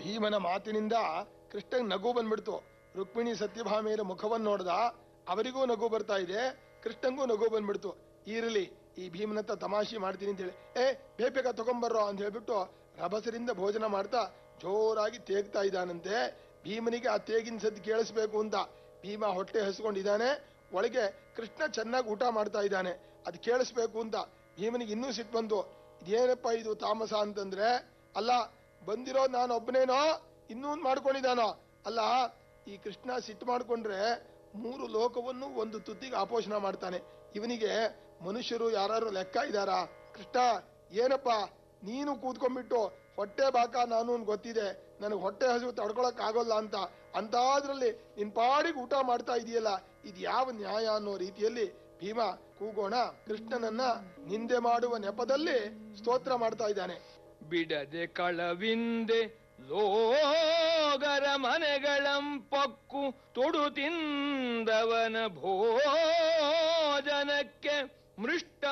ಭೀಮನ ಮಾತಿನಿಂದ ಕೃಷ್ಣನ್ ನಗು ಬಂದ್ಬಿಡ್ತು ರುಕ್ಮಿಣಿ ಸತ್ಯಭಾಮೆಯರ ಮುಖವನ್ನು ನೋಡ್ದ ಅವರಿಗೂ ನಗು ಬರ್ತಾ ಇದೆ ಕೃಷ್ಣಂಗೂ ನಗು ಬಂದ್ಬಿಡ್ತು ಇರಲಿ ಈ ಭೀಮನತ್ತ ತಮಾಷೆ ಮಾಡ್ತೀನಿ ಅಂತ ಹೇಳಿ ಏ ಬೇಗ ಬೇಗ ತಗೊಂಬರ್ರೋ ಅಂತ ಹೇಳ್ಬಿಟ್ಟು ರಭಸರಿಂದ ಭೋಜನ ಮಾಡ್ತಾ ಜೋರಾಗಿ ತೇಗ್ತಾ ಇದ್ದಾನಂತೆ ಭೀಮನಿಗೆ ಆ ತೇಗಿನ ಸದ್ದು ಕೇಳಿಸ್ಬೇಕು ಅಂತ ಭೀಮ ಹೊಟ್ಟೆ ಹಸ್ಕೊಂಡಿದ್ದಾನೆ ಒಳಗೆ ಕೃಷ್ಣ ಚೆನ್ನಾಗಿ ಊಟ ಮಾಡ್ತಾ ಇದ್ದಾನೆ ಅದು ಕೇಳಿಸ್ಬೇಕು ಅಂತ ಭೀಮನಿಗೆ ಇನ್ನೂ ಸಿಟ್ಟು ಬಂತು ಇದೇನಪ್ಪ ಇದು ತಾಮಸ ಅಂತಂದ್ರೆ ಅಲ್ಲ ಬಂದಿರೋ ನಾನು ಒಬ್ಬನೇನೋ ಇನ್ನೂ ಮಾಡ್ಕೊಂಡಿದ್ದಾನೋ ಅಲ್ಲ ಈ ಕೃಷ್ಣ ಸಿಟ್ಟು ಮಾಡ್ಕೊಂಡ್ರೆ ಮೂರು ಲೋಕವನ್ನು ಒಂದು ತುತ್ತಿಗೆ ಆಪೋಷಣ ಮಾಡ್ತಾನೆ ಇವನಿಗೆ ಮನುಷ್ಯರು ಯಾರು ಲೆಕ್ಕ ಇದ್ದಾರಾ ಕೃಷ್ಣ ಏನಪ್ಪ ನೀನು ಕೂತ್ಕೊಂಡ್ಬಿಟ್ಟು ಹೊಟ್ಟೆ ಬಾಕ ನಾನು ಅಂತ ಗೊತ್ತಿದೆ ನನಗೆ ಹೊಟ್ಟೆ ಹಸಿವು ತಡ್ಕೊಳಕ್ ಆಗೋಲ್ಲ ಅಂತ ಅಂತಾದ್ರಲ್ಲಿ ನಿನ್ ಪಾಡಿಗೆ ಊಟ ಮಾಡ್ತಾ ಇದೆಯಲ್ಲ ಇದು ಯಾವ ನ್ಯಾಯ ಅನ್ನೋ ರೀತಿಯಲ್ಲಿ ಭೀಮ ಕೂಗೋಣ ಕೃಷ್ಣನನ್ನ ನಿಂದೆ ಮಾಡುವ ನೆಪದಲ್ಲಿ ಸ್ತೋತ್ರ ಮಾಡ್ತಾ ಇದ್ದಾನೆ ಬಿಡದೆ ಕಳವಿಂದೆ ಲೋಗರ ಮನೆಗಳಂ ಪಕ್ಕು ತೊಡು ತಿಂದವನ ಭೋಜನಕ್ಕೆ ಮೃಷ್ಟ